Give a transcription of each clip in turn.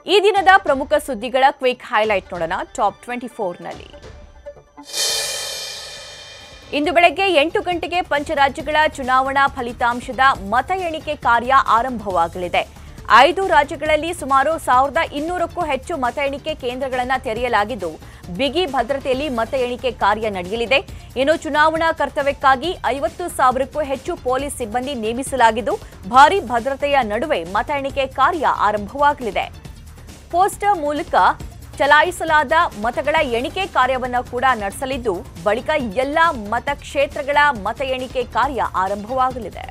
ಈ ದಿನದ ಪ್ರಮುಖ ಸುದ್ದಿಗಳ ಕ್ವಿಕ್ ಹೈಲೈಟ್ ನೋಡೋಣ ಟಾಪ್ ಟ್ವೆಂಟಿ ಫೋರ್ನಲ್ಲಿ ಇಂದು ಬೆಳಗ್ಗೆ ಎಂಟು ಗಂಟೆಗೆ ಪಂಚರಾಜ್ಯಗಳ ಚುನಾವಣಾ ಫಲಿತಾಂಶದ ಮತ ಎಣಿಕೆ ಕಾರ್ಯ ಆರಂಭವಾಗಲಿದೆ ಐದು ರಾಜ್ಯಗಳಲ್ಲಿ ಸುಮಾರು ಸಾವಿರದ ಇನ್ನೂರಕ್ಕೂ ಹೆಚ್ಚು ಮತ ಎಣಿಕೆ ಕೇಂದ್ರಗಳನ್ನು ತೆರೆಯಲಾಗಿದ್ದು ಬಿಗಿ ಭದ್ರತೆಯಲ್ಲಿ ಮತ ಎಣಿಕೆ ಕಾರ್ಯ ನಡೆಯಲಿದೆ ಇನ್ನು ಚುನಾವಣಾ ಕರ್ತವ್ಯಕ್ಕಾಗಿ ಐವತ್ತು ಸಾವಿರಕ್ಕೂ ಹೆಚ್ಚು ಪೊಲೀಸ್ ಸಿಬ್ಬಂದಿ ನೇಮಿಸಲಾಗಿದ್ದು ಭಾರೀ ಭದ್ರತೆಯ ನಡುವೆ ಮತ ಎಣಿಕೆ ಕಾರ್ಯ ಆರಂಭವಾಗಲಿದೆ ಪೋಸ್ಟರ್ ಮೂಲಕ ಚಲಾಯಿಸಲಾದ ಮತಗಳ ಎಣಿಕೆ ಕಾರ್ಯವನ್ನು ಕೂಡ ನಡೆಸಲಿದ್ದು ಬಳಿಕ ಎಲ್ಲ ಮತಕ್ಷೇತ್ರಗಳ ಮತ ಎಣಿಕೆ ಕಾರ್ಯ ಆರಂಭವಾಗಲಿದೆ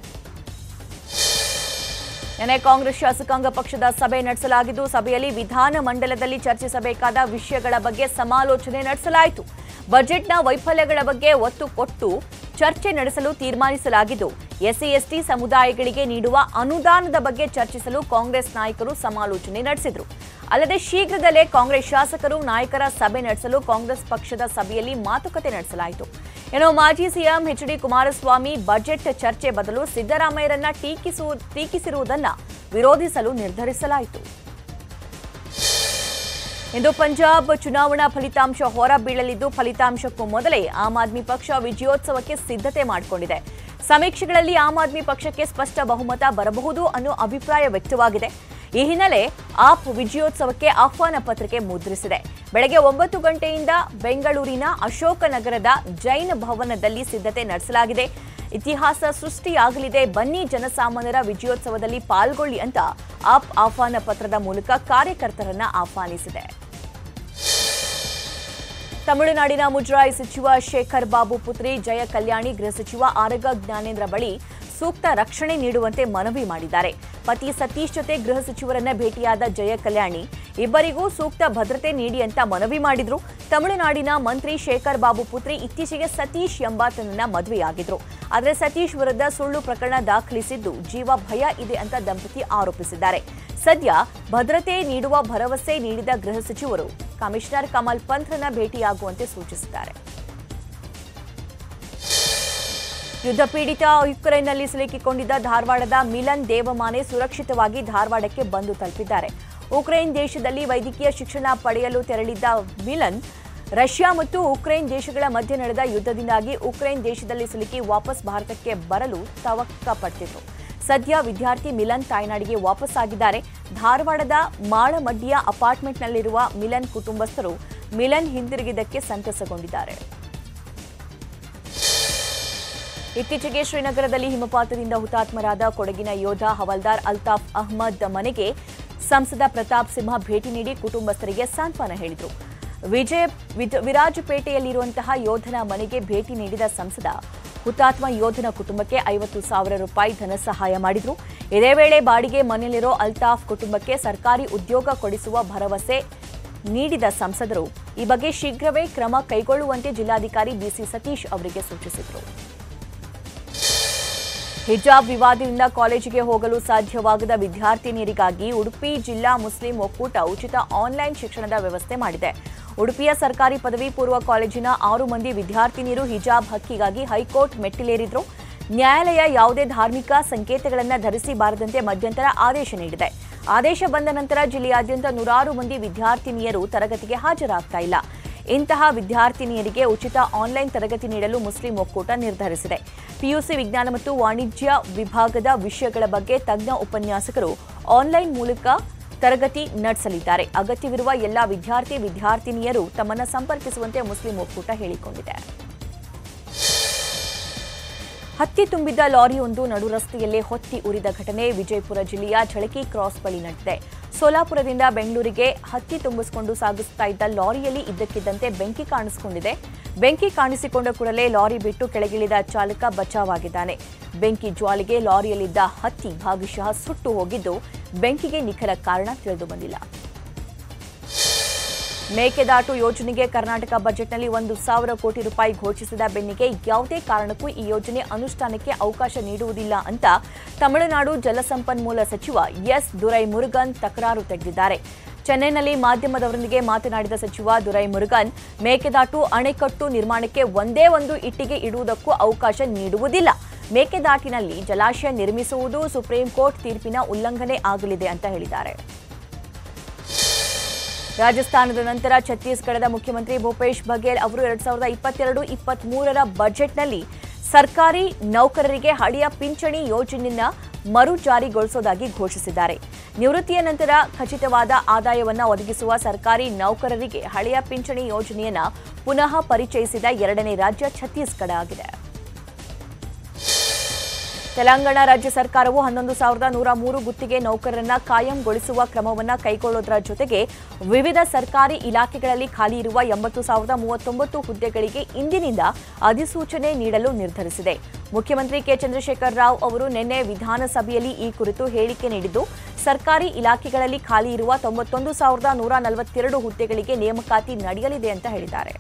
ನಿನ್ನೆ ಕಾಂಗ್ರೆಸ್ ಶಾಸಕಾಂಗ ಪಕ್ಷದ ಸಭೆ ನಡೆಸಲಾಗಿದ್ದು ಸಭೆಯಲ್ಲಿ ವಿಧಾನ ಮಂಡಲದಲ್ಲಿ ಚರ್ಚಿಸಬೇಕಾದ ವಿಷಯಗಳ ಬಗ್ಗೆ ಸಮಾಲೋಚನೆ ನಡೆಸಲಾಯಿತು ಬಜೆಟ್ನ ವೈಫಲ್ಯಗಳ ಬಗ್ಗೆ ಒತ್ತು ಕೊಟ್ಟು ಚರ್ಚೆ ನಡೆಸಲು ತೀರ್ಮಾನಿಸಲಾಗಿದ್ದು ಎಸ್ಸಿ ಎಸ್ಟಿ ಸಮುದಾಯಗಳಿಗೆ ನೀಡುವ ಅನುದಾನದ ಬಗ್ಗೆ ಚರ್ಚಿಸಲು ಕಾಂಗ್ರೆಸ್ ನಾಯಕರು ಸಮಾಲೋಚನೆ ನಡೆಸಿದರು ಅಲ್ಲದೆ ಶೀಘ್ರದಲ್ಲೇ ಕಾಂಗ್ರೆಸ್ ಶಾಸಕರು ನಾಯಕರ ಸಭೆ ನಡೆಸಲು ಕಾಂಗ್ರೆಸ್ ಪಕ್ಷದ ಸಭೆಯಲ್ಲಿ ಮಾತುಕತೆ ನಡೆಸಲಾಯಿತು ಇನ್ನು ಮಾಜಿ CM H D Kumaraswamy budget ಚರ್ಚೆ ಬದಲು ಸಿದ್ದರಾಮಯ್ಯರನ್ನ ಟೀಕಿಸು ಟೀಕಿಸಿರುವುದನ್ನ ವಿರೋಧಿಸಲು ನಿರ್ಧರಿಸಲಾಯಿತು ಇಂದು ಪಂಜಾಬ್ ಚುನಾವಣಾ ಫಲಿತಾಂಶ ಹೊರಬೀಳಲಿದ್ದು ಫಲಿತಾಂಶಕ್ಕೂ ಮೊದಲೇ ಆಮ್ ಆದ್ಮಿ ಪಕ್ಷ ವಿಜಯೋತ್ಸವಕ್ಕೆ ಸಿದ್ಧತೆ ಮಾಡಿಕೊಂಡಿದೆ ಸಮೀಕ್ಷೆಗಳಲ್ಲಿ ಆಮ್ ಆದ್ಮಿ ಪಕ್ಷಕ್ಕೆ ಸ್ಪಷ್ಟ ಬಹುಮತ ಬರಬಹುದು ಅನ್ನೋ ಅಭಿಪ್ರಾಯ ವ್ಯಕ್ತವಾಗಿದೆ ಈ ಹಿನ್ನೆಲೆ ಆಪ್ ವಿಜಯೋತ್ಸವಕ್ಕೆ ಆಹ್ವಾನ ಪತ್ರಿಕೆ ಮುದ್ರಿಸಿದೆ ಬೆಳಗ್ಗೆ ಒಂಬತ್ತು ಗಂಟೆಯಿಂದ ಬೆಂಗಳೂರಿನ ಅಶೋಕನಗರದ ಜೈನ್ ಭವನದಲ್ಲಿ ಸಿದ್ಧತೆ ನಡೆಸಲಾಗಿದೆ ಇತಿಹಾಸ ಸೃಷ್ಟಿಯಾಗಲಿದೆ ಬನ್ನಿ ಜನಸಾಮಾನ್ಯರ ವಿಜಯೋತ್ಸವದಲ್ಲಿ ಪಾಲ್ಗೊಳ್ಳಿ ಅಂತ ಆಪ್ ಆಹ್ವಾನ ಪತ್ರದ ಮೂಲಕ ಕಾರ್ಯಕರ್ತರನ್ನ ಆಹ್ವಾನಿಸಿದೆ ತಮಿಳುನಾಡಿನ ಮುಜರಾಯಿ ಸಚಿವ ಶೇಖರ್ ಬಾಬು ಪುತ್ರಿ ಜಯ ಕಲ್ಯಾಣಿ ಗೃಹ ಸಚಿವ ಆರಗ ಜ್ಞಾನೇಂದ್ರ ಬಳಿ ಸೂಕ್ತ ರಕ್ಷಣೆ ನೀಡುವಂತೆ ಮನವಿ ಮಾಡಿದ್ದಾರೆ ಪತಿ ಸತೀಶ್ ಜೊತೆ ಗೃಹ ಸಚಿವರನ್ನ ಭೇಟಿಯಾದ ಜಯ ಕಲ್ಯಾಣಿ ಇಬ್ಬರಿಗೂ ಸೂಕ್ತ ಭದ್ರತೆ ನೀಡಿ ಅಂತ ಮನವಿ ಮಾಡಿದ್ರು ತಮಿಳುನಾಡಿನ ಮಂತ್ರಿ ಶೇಖರ್ ಬಾಬು ಪುತ್ರಿ ಇತ್ತೀಚೆಗೆ ಸತೀಶ್ ಎಂಬಾತನನ್ನ ಮದುವೆಯಾಗಿದ್ರು ಆದರೆ ಸತೀಶ್ ವಿರುದ್ಧ ಸುಳ್ಳು ಪ್ರಕರಣ ದಾಖಲಿಸಿದ್ದು ಜೀವ ಭಯ ಇದೆ ಅಂತ ದಂಪತಿ ಆರೋಪಿಸಿದ್ದಾರೆ ಸದ್ಯ ಭದ್ರತೆ ನೀಡುವ ಭರವಸೆ ನೀಡಿದ ಗೃಹ ಸಚಿವರು ಕಮಿಷನರ್ ಕಮಲ್ ಪಂತ್ರನ ಭೇಟಿಯಾಗುವಂತೆ ಸೂಚಿಸಿದ್ದಾರೆ ಯುದ್ಧ ಪೀಡಿತ ಯುಕ್ರೇನ್ನಲ್ಲಿ ಸಿಲುಕಿಕೊಂಡಿದ್ದ ಧಾರವಾಡದ ಮಿಲನ್ ದೇವಮಾನೆ ಸುರಕ್ಷಿತವಾಗಿ ಧಾರವಾಡಕ್ಕೆ ಬಂದು ತಲುಪಿದ್ದಾರೆ ಉಕ್ರೇನ್ ದೇಶದಲ್ಲಿ ವೈದ್ಯಕೀಯ ಶಿಕ್ಷಣ ಪಡೆಯಲು ತೆರಳಿದ್ದ ಮಿಲನ್ ರಷ್ಯಾ ಮತ್ತು ಉಕ್ರೇನ್ ದೇಶಗಳ ಮಧ್ಯೆ ನಡೆದ ಯುದ್ಧದಿಂದಾಗಿ ಉಕ್ರೇನ್ ದೇಶದಲ್ಲಿ ಸಿಲುಕಿ ವಾಪಸ್ ಭಾರತಕ್ಕೆ ಬರಲು ತವಕ್ಕ ಪಟ್ಟಿದ್ರು ಸದ್ಯ ವಿದ್ಯಾರ್ಥಿ ಮಿಲನ್ ತಾಯ್ನಾಡಿಗೆ ವಾಪಸ್ ಆಗಿದ್ದಾರೆ ಧಾರವಾಡದ ಮಾಳಮಡ್ಡಿಯ ಅಪಾರ್ಟ್ಮೆಂಟ್ನಲ್ಲಿರುವ ಮಿಲನ್ ಕುಟುಂಬಸ್ಥರು ಮಿಲನ್ ಹಿಂದಿರುಗಿದ್ದಕ್ಕೆ ಸಂತಸಗೊಂಡಿದ್ದಾರೆ ಇತ್ತೀಚೆಗೆ ಶ್ರೀನಗರದಲ್ಲಿ ಹಿಮಪಾತದಿಂದ ಹುತಾತ್ಮರಾದ ಕೊಡಗಿನ ಯೋಧ ಹವಲ್ದಾರ್ ಅಲ್ತಾಫ್ ಅಹ್ಮದ್ ಮನೆಗೆ ಸಂಸದ ಪ್ರತಾಪ್ ಸಿಂಹ ಭೇಟಿ ನೀಡಿ ಕುಟುಂಬಸ್ಥರಿಗೆ ಸಾಂತ್ವನ ಹೇಳಿದರು ವಿಜಯ ವಿದ್- ವಿರಾಜಪೇಟೆಯಲ್ಲಿರುವಂತಹ ಯೋಧನ ಮನೆಗೆ ಭೇಟಿ ನೀಡಿದ ಸಂಸದ ಹುತಾತ್ಮ ಯೋಧನ ಕುಟುಂಬಕ್ಕೆ ಐವತ್ತು ಸಾವಿರ ರೂಪಾಯಿ ಧನ ಸಹಾಯ ಮಾಡಿದ್ರು ಇದೇ ವೇಳೆ ಬಾಡಿಗೆ ಮನೆಯಲ್ಲಿರೋ ಅಲ್ತಾಫ್ ಕುಟುಂಬಕ್ಕೆ ಸರ್ಕಾರಿ ಉದ್ಯೋಗ ಕೊಡಿಸುವ ಭರವಸೆ ನೀಡಿದ ಸಂಸದರು ಈ ಬಗ್ಗೆ ಶೀಘ್ರವೇ ಕ್ರಮ ಕೈಗೊಳ್ಳುವಂತೆ ಜಿಲ್ಲಾಧಿಕಾರಿ ಬಿಸಿ ಸತೀಶ್ ಅವರಿಗೆ ಸೂಚಿಸಿದರು ಹಿಜಾಬ್ ವಿವಾದದಿಂದ ಕಾಲೇಜಿಗೆ ಹೋಗಲು ಸಾಧ್ಯವಾಗದ ವಿದ್ಯಾರ್ಥಿನಿಯರಿಗಾಗಿ ಉಡುಪಿ ಜಿಲ್ಲಾ ಮುಸ್ಲಿಂ ಒಕ್ಕೂಟ ಉಚಿತ ಆನ್ಲೈನ್ ಶಿಕ್ಷಣದ ವ್ಯವಸ್ಥೆ ಮಾಡಿದೆ ಉಡುಪಿಯ ಸರ್ಕಾರಿ ಪದವಿ ಪೂರ್ವ ಕಾಲೇಜಿನ ಆರು ಮಂದಿ ವಿದ್ಯಾರ್ಥಿನಿಯರು ಹಿಜಾಬ್ ಹಕ್ಕಿಗಾಗಿ ಹೈಕೋರ್ಟ್ ಮೆಟ್ಟಿಲೇರಿದ್ರು ನ್ಯಾಯಾಲಯ ಯಾವುದೇ ಧಾರ್ಮಿಕ ಸಂಕೇತಗಳನ್ನು ಧರಿಸಿ ಬಾರದಂತೆ ಮಧ್ಯಂತರ ಆದೇಶ ನೀಡಿದೆ ಆದೇಶ ಬಂದ ನಂತರ ಜಿಲ್ಲೆಯಾದ್ಯಂತ ನೂರಾರು ಮಂದಿ ವಿದ್ಯಾರ್ಥಿನಿಯರು ತರಗತಿಗೆ ಹಾಜರಾಗ್ತಾ ಇಲ್ಲ ಇಂತಹ ವಿದ್ಯಾರ್ಥಿನಿಯರಿಗೆ ಉಚಿತ ಆನ್ಲೈನ್ ತರಗತಿ ನೀಡಲು ಮುಸ್ಲಿಂ ಒಕ್ಕೂಟ ನಿರ್ಧರಿಸಿದೆ ಪಿಯುಸಿ ವಿಜ್ಞಾನ ಮತ್ತು ವಾಣಿಜ್ಯ ವಿಭಾಗದ ವಿಷಯಗಳ ಬಗ್ಗೆ ತಜ್ಞ ಉಪನ್ಯಾಸಕರು ಆನ್ಲೈನ್ ಮೂಲಕ ತರಗತಿ ನಡೆಸಲಿದ್ದಾರೆ ಅಗತ್ಯವಿರುವ ಎಲ್ಲ ವಿದ್ಯಾರ್ಥಿ ವಿದ್ಯಾರ್ಥಿನಿಯರು ತಮ್ಮನ್ನು ಸಂಪರ್ಕಿಸುವಂತೆ ಮುಸ್ಲಿಂ ಒಕ್ಕೂಟ ಹೇಳಿಕೊಂಡಿದೆ ಹತ್ತಿ ತುಂಬಿದ್ದ ಲಾರಿಯೊಂದು ನಡು ರಸ್ತೆಯಲ್ಲೇ ಹೊತ್ತಿ ಉರಿದ ಘಟನೆ ವಿಜಯಪುರ ಜಿಲ್ಲೆಯ ಝಳಕಿ ಕ್ರಾಸ್ ಬಳಿ ನಡೆದಿದೆ ಸೋಲಾಪುರದಿಂದ ಬೆಂಗಳೂರಿಗೆ ಹತ್ತಿ ತುಂಬಿಸಿಕೊಂಡು ಸಾಗಿಸ್ತಾ ಇದ್ದ ಲಾರಿಯಲ್ಲಿ ಇದ್ದಕ್ಕಿದ್ದಂತೆ ಬೆಂಕಿ ಕಾಣಿಸಿಕೊಂಡಿದೆ ಬೆಂಕಿ ಕಾಣಿಸಿಕೊಂಡ ಕೂಡಲೇ ಲಾರಿ ಬಿಟ್ಟು ಕೆಳಗಿಳಿದ ಚಾಲಕ ಬಚಾವಾಗಿದ್ದಾನೆ ಬೆಂಕಿ ಜ್ವಾಲೆಗೆ ಲಾರಿಯಲ್ಲಿದ್ದ ಹತ್ತಿ ಭಾಗಶಃ ಸುಟ್ಟು ಹೋಗಿದ್ದು ಬೆಂಕಿಗೆ ನಿಖರ ಕಾರಣ ತಿಳಿದು ಬಂದಿಲ್ಲ ಮೇಕೆದಾಟು ಯೋಜನೆಗೆ ಕರ್ನಾಟಕ ಬಜೆಟ್ನಲ್ಲಿ ಒಂದು ಸಾವಿರ ಕೋಟಿ ರೂಪಾಯಿ ಘೋಷಿಸಿದ ಬೆನ್ನಿಗೆ ಯಾವುದೇ ಕಾರಣಕ್ಕೂ ಈ ಯೋಜನೆ ಅನುಷ್ಠಾನಕ್ಕೆ ಅವಕಾಶ ನೀಡುವುದಿಲ್ಲ ಅಂತ ತಮಿಳುನಾಡು ಜಲಸಂಪನ್ಮೂಲ ಸಚಿವ ಎಸ್ ದುರೈಮುರುಗನ್ ತಕರಾರು ತೆಗೆದಿದ್ದಾರೆ ಚೆನ್ನೈನಲ್ಲಿ ಮಾಧ್ಯಮದವರೊಂದಿಗೆ ಮಾತನಾಡಿದ ಸಚಿವ ದುರೈಮುರುಗನ್ ಮೇಕೆದಾಟು ಅಣೆಕಟ್ಟು ನಿರ್ಮಾಣಕ್ಕೆ ಒಂದೇ ಒಂದು ಇಟ್ಟಿಗೆ ಇಡುವುದಕ್ಕೂ ಅವಕಾಶ ನೀಡುವುದಿಲ್ಲ ಮೇಕೆದಾಟಿನಲ್ಲಿ ಜಲಾಶಯ ನಿರ್ಮಿಸುವುದು ಸುಪ್ರೀಂ ಕೋರ್ಟ್ ತೀರ್ಪಿನ ಉಲ್ಲಂಘನೆ ಆಗಲಿದೆ ಅಂತ ಹೇಳಿದ್ದಾರೆ ರಾಜಸ್ಥಾನದ ನಂತರ ಛತ್ತೀಸ್ಗಢದ ಮುಖ್ಯಮಂತ್ರಿ ಭೂಪೇಶ್ ಬಘೇಲ್ ಅವರು ಎರಡ್ ಸಾವಿರದ ಇಪ್ಪತ್ತೆರಡು ಇಪ್ಪತ್ಮೂರರ ಬಜೆಟ್ನಲ್ಲಿ ಸರ್ಕಾರಿ ನೌಕರರಿಗೆ ಹಳೆಯ ಪಿಂಚಣಿ ಯೋಜನೆಯನ್ನ ಮರು ಜಾರಿಗೊಳಿಸೋದಾಗಿ ಘೋಷಿಸಿದ್ದಾರೆ ನಿವೃತ್ತಿಯ ನಂತರ ಖಚಿತವಾದ ಆದಾಯವನ್ನ ಒದಗಿಸುವ ಸರ್ಕಾರಿ ನೌಕರರಿಗೆ ಹಳೆಯ ಪಿಂಚಣಿ ಯೋಜನೆಯನ್ನ ಪುನಃ ಪರಿಚಯಿಸಿದ ಎರಡನೇ ರಾಜ್ಯ ಛತ್ತೀಸ್ಗಢ ಆಗಿದೆ ತೆಲಂಗಾಣ ರಾಜ್ಯ ಸರ್ಕಾರವು ಹನ್ನೊಂದು ಸಾವಿರದ ನೂರ ಮೂರು ಗುತ್ತಿಗೆ ನೌಕರರನ್ನ ಕಾಯಂಗೊಳಿಸುವ ಕ್ರಮವನ್ನು ಕೈಗೊಳ್ಳುವುದರ ಜೊತೆಗೆ ವಿವಿಧ ಸರ್ಕಾರಿ ಇಲಾಖೆಗಳಲ್ಲಿ ಖಾಲಿ ಇರುವ ಎಂಬತ್ತು ಸಾವಿರದ ಮೂವತ್ತೊಂಬತ್ತು ಹುದ್ದೆಗಳಿಗೆ ಇಂದಿನಿಂದ ಅಧಿಸೂಚನೆ ನೀಡಲು ನಿರ್ಧರಿಸಿದೆ ಮುಖ್ಯಮಂತ್ರಿ ಕೆ ಚಂದ್ರಶೇಖರ್ ರಾವ್ ಅವರು ನಿನ್ನೆ ವಿಧಾನಸಭೆಯಲ್ಲಿ ಈ ಕುರಿತು ಹೇಳಿಕೆ ನೀಡಿದ್ದು ಸರ್ಕಾರಿ ಇಲಾಖೆಗಳಲ್ಲಿ ಖಾಲಿ ಇರುವ ತೊಂಬತ್ತೊಂದು ಸಾವಿರದ ನೂರ ನಲವತ್ತೆರಡು ಹುದ್ದೆಗಳಿಗೆ ನೇಮಕಾತಿ ನಡೆಯಲಿದೆ ಅಂತ ಹೇಳಿದ್ದಾರೆ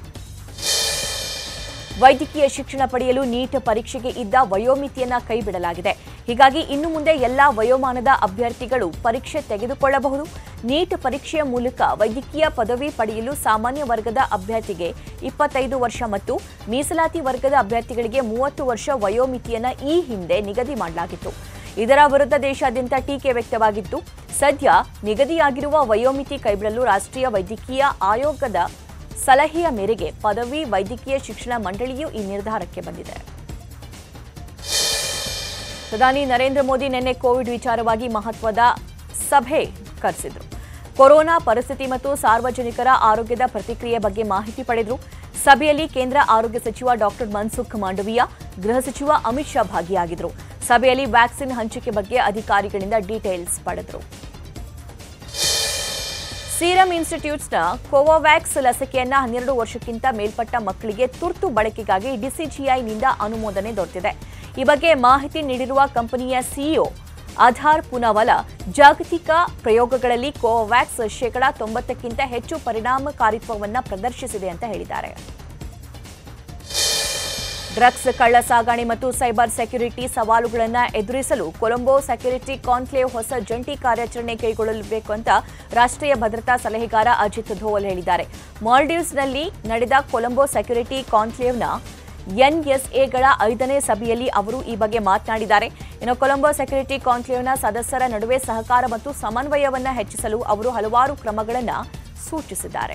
ವೈದ್ಯಕೀಯ ಶಿಕ್ಷಣ ಪಡೆಯಲು ನೀಟ್ ಪರೀಕ್ಷೆಗೆ ಇದ್ದ ವಯೋಮಿತಿಯನ್ನ ಕೈಬಿಡಲಾಗಿದೆ ಹೀಗಾಗಿ ಇನ್ನು ಮುಂದೆ ಎಲ್ಲಾ ವಯೋಮಾನದ ಅಭ್ಯರ್ಥಿಗಳು ಪರೀಕ್ಷೆ ತೆಗೆದುಕೊಳ್ಳಬಹುದು ನೀಟ್ ಪರೀಕ್ಷೆಯ ಮೂಲಕ ವೈದ್ಯಕೀಯ ಪದವಿ ಪಡೆಯಲು ಸಾಮಾನ್ಯ ವರ್ಗದ ಅಭ್ಯರ್ಥಿಗೆ ಇಪ್ಪತ್ತೈದು ವರ್ಷ ಮತ್ತು ಮೀಸಲಾತಿ ವರ್ಗದ ಅಭ್ಯರ್ಥಿಗಳಿಗೆ ಮೂವತ್ತು ವರ್ಷ ವಯೋಮಿತಿಯನ್ನ ಈ ಹಿಂದೆ ನಿಗದಿ ಮಾಡಲಾಗಿತ್ತು ಇದರ ವಿರುದ್ಧ ದೇಶಾದ್ಯಂತ ಟೀಕೆ ವ್ಯಕ್ತವಾಗಿದ್ದು ಸದ್ಯ ನಿಗದಿಯಾಗಿರುವ ವಯೋಮಿತಿ ಕೈಬಿಡಲು ರಾಷ್ಟ್ರೀಯ ವೈದ್ಯಕೀಯ ಆಯೋಗದ ಸಲಹೆಯ ಮೇರೆಗೆ ಪದವಿ ವೈದ್ಯಕೀಯ ಶಿಕ್ಷಣ ಮಂಡಳಿಯು ಈ ನಿರ್ಧಾರಕ್ಕೆ ಬಂದಿದೆ ಪ್ರಧಾನಿ ನರೇಂದ್ರ ಮೋದಿ ನಿನ್ನೆ ಕೋವಿಡ್ ವಿಚಾರವಾಗಿ ಮಹತ್ವದ ಸಭೆ ಕರೆಸಿದ್ರು ಕೊರೋನಾ ಪರಿಸ್ಥಿತಿ ಮತ್ತು ಸಾರ್ವಜನಿಕರ ಆರೋಗ್ಯದ ಪ್ರತಿಕ್ರಿಯೆ ಬಗ್ಗೆ ಮಾಹಿತಿ ಪಡೆದರು ಸಭೆಯಲ್ಲಿ ಕೇಂದ್ರ ಆರೋಗ್ಯ ಸಚಿವ ಡಾಕ್ಟರ್ ಮನ್ಸುಖ್ ಮಾಂಡವೀಯ ಗೃಹ ಸಚಿವ ಅಮಿತ್ ಶಾ ಭಾಗಿಯಾಗಿದ್ದರು ಸಭೆಯಲ್ಲಿ ವ್ಯಾಕ್ಸಿನ್ ಹಂಚಿಕೆ ಬಗ್ಗೆ ಅಧಿಕಾರಿಗಳಿಂದ ಡೀಟೇಲ್ಸ್ ಪಡೆದರು ಸೀರಂ ಇನ್ಸ್ಟಿಟ್ಯೂಟ್ಸ್ನ ಕೋವೋವ್ಯಾಕ್ಸ್ ಲಸಿಕೆಯನ್ನ ಹನ್ನೆರಡು ವರ್ಷಕ್ಕಿಂತ ಮೇಲ್ಪಟ್ಟ ಮಕ್ಕಳಿಗೆ ತುರ್ತು ಬಳಕೆಗಾಗಿ ಡಿಸಿಜಿಐನಿಂದ ಅನುಮೋದನೆ ದೊರೆತಿದೆ ಈ ಬಗ್ಗೆ ಮಾಹಿತಿ ನೀಡಿರುವ ಕಂಪನಿಯ ಸಿಇಒ ಆಧಾರ್ ಪುನಾವಾಲಾ ಜಾಗತಿಕ ಪ್ರಯೋಗಗಳಲ್ಲಿ ಕೋವೋವ್ಯಾಕ್ಸ್ ಶೇಕಡಾ ತೊಂಬತ್ತಕ್ಕಿಂತ ಹೆಚ್ಚು ಪರಿಣಾಮಕಾರಿತ್ವವನ್ನು ಪ್ರದರ್ಶಿಸಿದೆ ಅಂತ ಹೇಳಿದ್ದಾರೆ ಡ್ರಗ್ಸ್ ಕಳ್ಳ ಸಾಗಣೆ ಮತ್ತು ಸೈಬರ್ ಸೆಕ್ಯುರಿಟಿ ಸವಾಲುಗಳನ್ನು ಎದುರಿಸಲು ಕೊಲಂಬೋ ಸೆಕ್ಯುರಿಟಿ ಕಾನ್ಕ್ಲೇವ್ ಹೊಸ ಜಂಟಿ ಕಾರ್ಯಾಚರಣೆ ಕೈಗೊಳ್ಳಬೇಕು ಅಂತ ರಾಷ್ಟ್ರೀಯ ಭದ್ರತಾ ಸಲಹೆಗಾರ ಅಜಿತ್ ಧೋವಲ್ ಹೇಳಿದ್ದಾರೆ ಮಾಲ್ಡೀವ್ಸ್ನಲ್ಲಿ ನಡೆದ ಕೊಲಂಬೋ ಸೆಕ್ಯುರಿಟಿ ಕಾನ್ಕ್ಲೇವ್ನ ಎನ್ಎಸ್ಎಗಳ ಐದನೇ ಸಭೆಯಲ್ಲಿ ಅವರು ಈ ಬಗ್ಗೆ ಮಾತನಾಡಿದ್ದಾರೆ ಇನ್ನು ಕೊಲಂಬೋ ಸೆಕ್ಯುರಿಟಿ ಕಾನ್ಕ್ಲೇವ್ನ ಸದಸ್ಯರ ನಡುವೆ ಸಹಕಾರ ಮತ್ತು ಸಮನ್ವಯವನ್ನು ಹೆಚ್ಚಿಸಲು ಅವರು ಹಲವಾರು ಕ್ರಮಗಳನ್ನು ಸೂಚಿಸಿದ್ದಾರೆ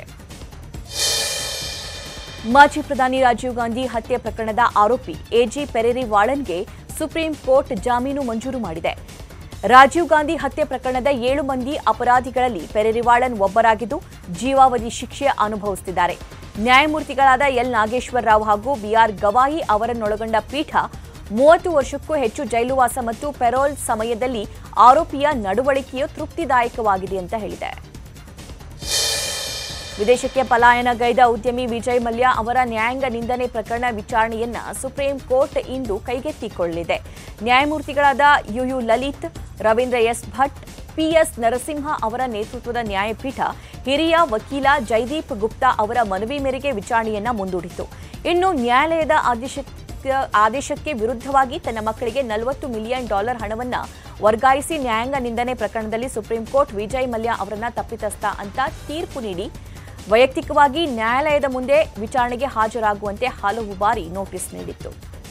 ಮಾಜಿ ಪ್ರಧಾನಿ ರಾಜೀವ್ ಗಾಂಧಿ ಹತ್ಯೆ ಪ್ರಕರಣದ ಆರೋಪಿ ಎಜಿ ಪೆರೇರಿ ವಾಳನ್ಗೆ ಸುಪ್ರೀಂ ಕೋರ್ಟ್ ಜಾಮೀನು ಮಂಜೂರು ಮಾಡಿದೆ ರಾಜೀವ್ ಗಾಂಧಿ ಹತ್ಯೆ ಪ್ರಕರಣದ ಏಳು ಮಂದಿ ಅಪರಾಧಿಗಳಲ್ಲಿ ಪೆರೇರಿವಾಳನ್ ಒಬ್ಬರಾಗಿದ್ದು ಜೀವಾವಧಿ ಶಿಕ್ಷೆ ಅನುಭವಿಸುತ್ತಿದ್ದಾರೆ ನ್ಯಾಯಮೂರ್ತಿಗಳಾದ ಎಲ್ ನಾಗೇಶ್ವರ ರಾವ್ ಹಾಗೂ ಬಿಆರ್ ಗವಾಯಿ ಅವರನ್ನೊಳಗೊಂಡ ಪೀಠ ಮೂವತ್ತು ವರ್ಷಕ್ಕೂ ಹೆಚ್ಚು ಜೈಲುವಾಸ ಮತ್ತು ಪೆರೋಲ್ ಸಮಯದಲ್ಲಿ ಆರೋಪಿಯ ನಡವಳಿಕೆಯು ತೃಪ್ತಿದಾಯಕವಾಗಿದೆ ಅಂತ ಹೇಳಿದೆ ವಿದೇಶಕ್ಕೆ ಪಲಾಯನಗೈದ ಉದ್ಯಮಿ ವಿಜಯ್ ಮಲ್ಯ ಅವರ ನ್ಯಾಯಾಂಗ ನಿಂದನೆ ಪ್ರಕರಣ ವಿಚಾರಣೆಯನ್ನ ಸುಪ್ರೀಂ ಕೋರ್ಟ್ ಇಂದು ಕೈಗೆತ್ತಿಕೊಳ್ಳಲಿದೆ ನ್ಯಾಯಮೂರ್ತಿಗಳಾದ U U Lalit Ravindra S Bhat P S Narasimha ಅವರ ನೇತೃತ್ವದ ನ್ಯಾಯಪೀಠ ಹಿರಿಯ ವಕೀಲ ಜೈದೀಪ್ ಗುಪ್ತಾ ಅವರ ಮನವಿ ಮೇರೆಗೆ ವಿಚಾರಣೆಯನ್ನ ಮುಂದೂಡಿತು ಇನ್ನು ನ್ಯಾಯಾಲಯದ ಆದೇಶಕ್ಕೆ ಆದೇಶಕ್ಕೆ ವಿರುದ್ಧವಾಗಿ ತನ್ನ ಮಕ್ಕಳಿಗೆ ನಲವತ್ತು ಮಿಲಿಯನ್ ಡಾಲರ್ ಹಣವನ್ನ ವರ್ಗಾಯಿಸಿ ನ್ಯಾಯಾಂಗ ನಿಂದನೆ ಪ್ರಕರಣದಲ್ಲಿ ಸುಪ್ರೀಂ ಕೋರ್ಟ್ ವಿಜಯ್ ಮಲ್ಯ ಅವರನ್ನ ತಪ್ಪಿತಸ್ಥ ಅಂತ ತೀರ್ಪು ನೀಡಿ ವೈಯಕ್ತಿಕವಾಗಿ ನ್ಯಾಯಾಲಯದ ಮುಂದೆ ವಿಚಾರಣೆಗೆ ಹಾಜರಾಗುವಂತೆ ಹಲವು ಬಾರಿ ನೋಟಿಸ್ ನೀಡಿತ್ತು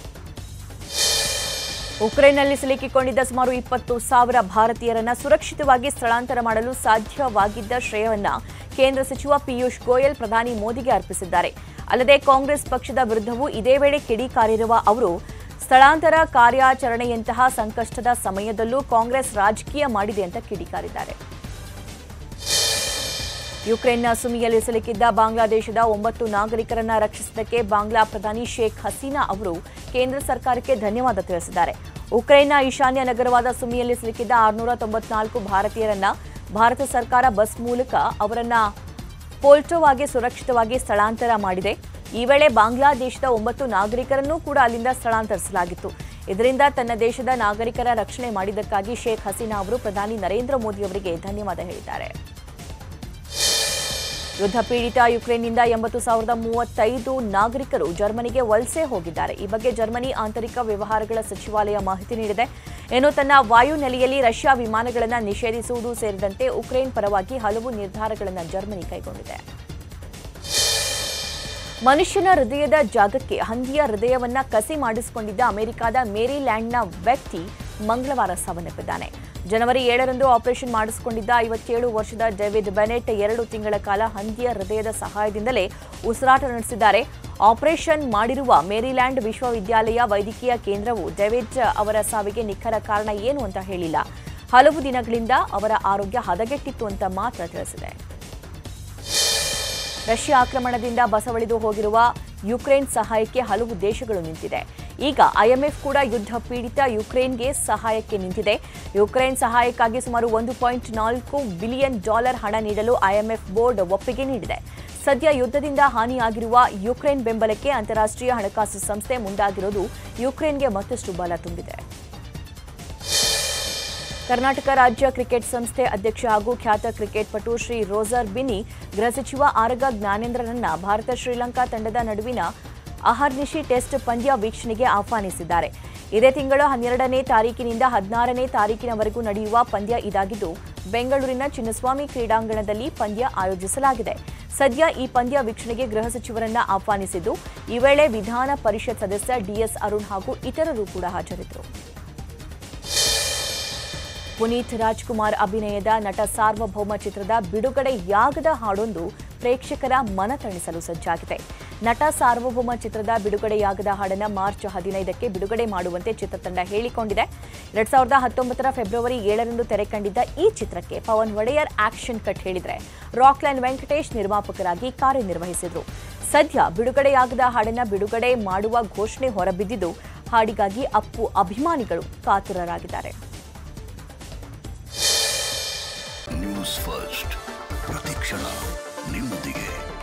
ಉಕ್ರೇನ್ನಲ್ಲಿ ಸಿಲುಕಿಕೊಂಡಿದ್ದ ಸುಮಾರು ಇಪ್ಪತ್ತು ಸಾವಿರ ಭಾರತೀಯರನ್ನ ಸುರಕ್ಷಿತವಾಗಿ ಸ್ಥಳಾಂತರ ಮಾಡಲು ಸಾಧ್ಯವಾಗಿದ್ದ ಶ್ರೇಯವನ್ನ ಕೇಂದ್ರ ಸಚಿವ ಪಿಯೂಷ್ ಗೋಯಲ್ ಪ್ರಧಾನಿ ಮೋದಿಗೆ ಅರ್ಪಿಸಿದ್ದಾರೆ ಅಲ್ಲದೆ ಕಾಂಗ್ರೆಸ್ ಪಕ್ಷದ ವಿರುದ್ಧವೂ ಇದೇ ವೇಳೆ ಕಿಡಿಕಾರಿರುವ ಅವರು ಸ್ಥಳಾಂತರ ಕಾರ್ಯಾಚರಣೆಯಂತಹ ಸಂಕಷ್ಟದ ಸಮಯದಲ್ಲೂ ಕಾಂಗ್ರೆಸ್ ರಾಜಕೀಯ ಮಾಡಿದೆ ಅಂತ ಕಿಡಿಕಾರಿದ್ದಾರೆ ಯುಕ್ರೇನ್ನ ಸುಮಿಯಲ್ಲಿ ಸಿಲುಕಿದ್ದ ಬಾಂಗ್ಲಾದೇಶದ ಒಂಬತ್ತು ನಾಗರಿಕರನ್ನ ರಕ್ಷಿಸಿದ್ದಕ್ಕೆ ಬಾಂಗ್ಲಾ ಪ್ರಧಾನಿ ಶೇಖ್ ಹಸೀನಾ ಅವರು ಕೇಂದ್ರ ಸರ್ಕಾರಕ್ಕೆ ಧನ್ಯವಾದ ತಿಳಿಸಿದ್ದಾರೆ ಉಕ್ರೇನ್ನ ಈಶಾನ್ಯ ನಗರವಾದ ಸುಮಿಯಲ್ಲಿ ಸಿಲುಕಿದ್ದ ಆರುನೂರ ತೊಂಬತ್ನಾಲ್ಕು ಭಾರತೀಯರನ್ನ ಭಾರತ ಸರ್ಕಾರ ಬಸ್ ಮೂಲಕ ಅವರನ್ನ ಪೋಲ್ಟೋವಾಗೆ ಸುರಕ್ಷಿತವಾಗಿ ಸ್ಥಳಾಂತರ ಮಾಡಿದೆ ಈ ವೇಳೆ ಬಾಂಗ್ಲಾದೇಶದ ಒಂಬತ್ತು ನಾಗರಿಕರನ್ನೂ ಕೂಡ ಅಲ್ಲಿಂದ ಸ್ಥಳಾಂತರಿಸಲಾಗಿತ್ತು ಇದರಿಂದ ತನ್ನ ದೇಶದ ನಾಗರಿಕರ ರಕ್ಷಣೆ ಮಾಡಿದ್ದಕ್ಕಾಗಿ ಶೇಖ್ ಹಸೀನಾ ಅವರು ಪ್ರಧಾನಿ ನರೇಂದ್ರ ಮೋದಿ ಅವರಿಗೆ ಧನ್ಯವಾದ ಹೇಳಿದ್ದಾರೆ ಯುದ್ಧ ಪೀಡಿತ ಯುಕ್ರೇನ್ನಿಂದ ಎಂಬತ್ತು ಸಾವಿರದ ಮೂವತ್ತೈದು ನಾಗರಿಕರು ಜರ್ಮನಿಗೆ ವಲಸೆ ಹೋಗಿದ್ದಾರೆ ಈ ಬಗ್ಗೆ ಜರ್ಮನಿ ಆಂತರಿಕ ವ್ಯವಹಾರಗಳ ಸಚಿವಾಲಯ ಮಾಹಿತಿ ನೀಡಿದೆ ಇನ್ನು ತನ್ನ ವಾಯುನೆಲೆಯಲ್ಲಿ ರಷ್ಯಾ ವಿಮಾನಗಳನ್ನು ನಿಷೇಧಿಸುವುದು ಸೇರಿದಂತೆ ಉಕ್ರೇನ್ ಪರವಾಗಿ ಹಲವು ನಿರ್ಧಾರಗಳನ್ನು ಜರ್ಮನಿ ಕೈಗೊಂಡಿದೆ ಮನುಷ್ಯನ ಹೃದಯದ ಜಾಗಕ್ಕೆ ಹಂದಿಯ ಹೃದಯವನ್ನ ಕಸಿ ಮಾಡಿಸಿಕೊಂಡಿದ್ದ ಅಮೆರಿಕದ ಮೇರಿಲ್ಯಾಂಡ್ನ ವ್ಯಕ್ತಿ ಮಂಗಳವಾರ ಸಾವನ್ನಪ್ಪಿದ್ದಾನೆ ಜನವರಿ ಏಳರಂದು ಆಪರೇಷನ್ ಮಾಡಿಸಿಕೊಂಡಿದ್ದ ಐವತ್ತೇಳು ವರ್ಷದ ಡೇವಿಡ್ ಬೆನೆಟ್ ಎರಡು ತಿಂಗಳ ಕಾಲ ಹಂದಿಯ ಹೃದಯದ ಸಹಾಯದಿಂದಲೇ ಉಸಿರಾಟ ನಡೆಸಿದ್ದಾರೆ ಆಪರೇಷನ್ ಮಾಡಿರುವ ಮೇರಿಲ್ಯಾಂಡ್ ವಿಶ್ವವಿದ್ಯಾಲಯ ವೈದ್ಯಕೀಯ ಕೇಂದ್ರವು ಡೇವಿಡ್ ಅವರ ಸಾವಿಗೆ ನಿಖರ ಕಾರಣ ಏನು ಅಂತ ಹೇಳಿಲ್ಲ ಹಲವು ದಿನಗಳಿಂದ ಅವರ ಆರೋಗ್ಯ ಹದಗೆಟ್ಟಿತ್ತು ಅಂತ ಮಾತ್ರ ತಿಳಿಸಿದೆ ರಷ್ಯಾ ಆಕ್ರಮಣದಿಂದ ಬಸವಳಿದು ಹೋಗಿರುವ ಯುಕ್ರೇನ್ ಸಹಾಯಕ್ಕೆ ಹಲವು ದೇಶಗಳು ನಿಂತಿದೆ ಈಗ ಐಎಂಎಫ್ ಕೂಡ ಯುದ್ಧ ಪೀಡಿತ ಯುಕ್ರೇನ್ಗೆ ಸಹಾಯಕ್ಕೆ ನಿಂತಿದೆ ಯುಕ್ರೇನ್ ಸಹಾಯಕ್ಕಾಗಿ ಸುಮಾರು ಒಂದು ಪಾಯಿಂಟ್ ನಾಲ್ಕು ಬಿಲಿಯನ್ ಡಾಲರ್ ಹಣ ನೀಡಲು ಐಎಂಎಫ್ ಬೋರ್ಡ್ ಒಪ್ಪಿಗೆ ನೀಡಿದೆ ಸದ್ಯ ಯುದ್ಧದಿಂದ ಹಾನಿಯಾಗಿರುವ ಯುಕ್ರೇನ್ ಬೆಂಬಲಕ್ಕೆ ಅಂತಾರಾಷ್ಟ್ರೀಯ ಹಣಕಾಸು ಸಂಸ್ಥೆ ಮುಂದಾಗಿರೋದು ಯುಕ್ರೇನ್ಗೆ ಮತ್ತಷ್ಟು ಬಲ ತುಂಬಿದೆ ಕರ್ನಾಟಕ ರಾಜ್ಯ ಕ್ರಿಕೆಟ್ ಸಂಸ್ಥೆ ಅಧ್ಯಕ್ಷ ಹಾಗೂ ಖ್ಯಾತ ಕ್ರಿಕೆಟ್ ಪಟು ಶ್ರೀ ರೋಜರ್ ಬಿನಿ ಗೃಹ ಸಚಿವ ಆರಗ ಜ್ಞಾನೇಂದ್ರರನ್ನ ಭಾರತ ಶ್ರೀಲಂಕಾ ತಂಡದ ನಡುವಿನ ಅಹರ್ನಿಶಿ ಟೆಸ್ಟ್ ಪಂದ್ಯ ವೀಕ್ಷಣೆಗೆ ಆಹ್ವಾನಿಸಿದ್ದಾರೆ ಇದೇ ತಿಂಗಳ ಹನ್ನೆರಡನೇ ತಾರೀಕಿನಿಂದ ಹದಿನಾರನೇ ತಾರೀಕಿನವರೆಗೂ ನಡೆಯುವ ಪಂದ್ಯ ಇದಾಗಿದ್ದು ಬೆಂಗಳೂರಿನ ಚಿನ್ನಸ್ವಾಮಿ ಕ್ರೀಡಾಂಗಣದಲ್ಲಿ ಪಂದ್ಯ ಆಯೋಜಿಸಲಾಗಿದೆ ಸದ್ಯ ಈ ಪಂದ್ಯ ವೀಕ್ಷಣೆಗೆ ಗೃಹ ಸಚಿವರನ್ನ ಆಹ್ವಾನಿಸಿದ್ದು ಈ ವೇಳೆ ವಿಧಾನ ಪರಿಷತ್ ಸದಸ್ಯ ಡಿಎಸ್ ಅರುಣ್ ಹಾಗೂ ಇತರರು ಕೂಡ ಹಾಜರಿದ್ದರು ಪುನೀತ್ ರಾಜ್ಕುಮಾರ್ ಅಭಿನಯದ ನಟ ಸಾರ್ವಭೌಮ ಚಿತ್ರದ ಬಿಡುಗಡೆಯಾಗದ ಹಾಡೊಂದು ಪ್ರೇಕ್ಷಕರ ಮನ ತಣಿಸಲು ಸಜ್ಜಾಗಿದೆ ನಟ ಸಾರ್ವಭೌಮ ಚಿತ್ರದ ಬಿಡುಗಡೆಯಾಗದ ಹಾಡನ್ನ ಮಾರ್ಚ್ ಹದಿನೈದಕ್ಕೆ ಬಿಡುಗಡೆ ಮಾಡುವಂತೆ ಚಿತ್ರತಂಡ ಹೇಳಿಕೊಂಡಿದೆ ಎರಡ್ ಸಾವಿರದ ಹತ್ತೊಂಬತ್ತರ ಫೆಬ್ರವರಿ ಏಳರಂದು ತೆರೆ ಕಂಡಿದ್ದ ಈ ಚಿತ್ರಕ್ಕೆ ಪವನ್ ಒಡೆಯರ್ ಆಕ್ಷನ್ ಕಟ್ ಹೇಳಿದ್ರೆ ರಾಕ್ಲೈನ್ ವೆಂಕಟೇಶ್ ನಿರ್ಮಾಪಕರಾಗಿ ಕಾರ್ಯನಿರ್ವಹಿಸಿದ್ರು ಸದ್ಯ ಬಿಡುಗಡೆಯಾಗದ ಹಾಡನ್ನ ಬಿಡುಗಡೆ ಮಾಡುವ ಘೋಷಣೆ ಹೊರಬಿದ್ದಿದ್ದು ಹಾಡಿಗಾಗಿ ಅಪ್ಪು ಅಭಿಮಾನಿಗಳು ಕಾತುರರಾಗಿದ್ದಾರೆ ನ್ಯೂಸ್ ಫಸ್ಟ್ ಪ್ರತಿಕ್ಷಣ ನಿಮ್ಮೊಂದಿಗೆ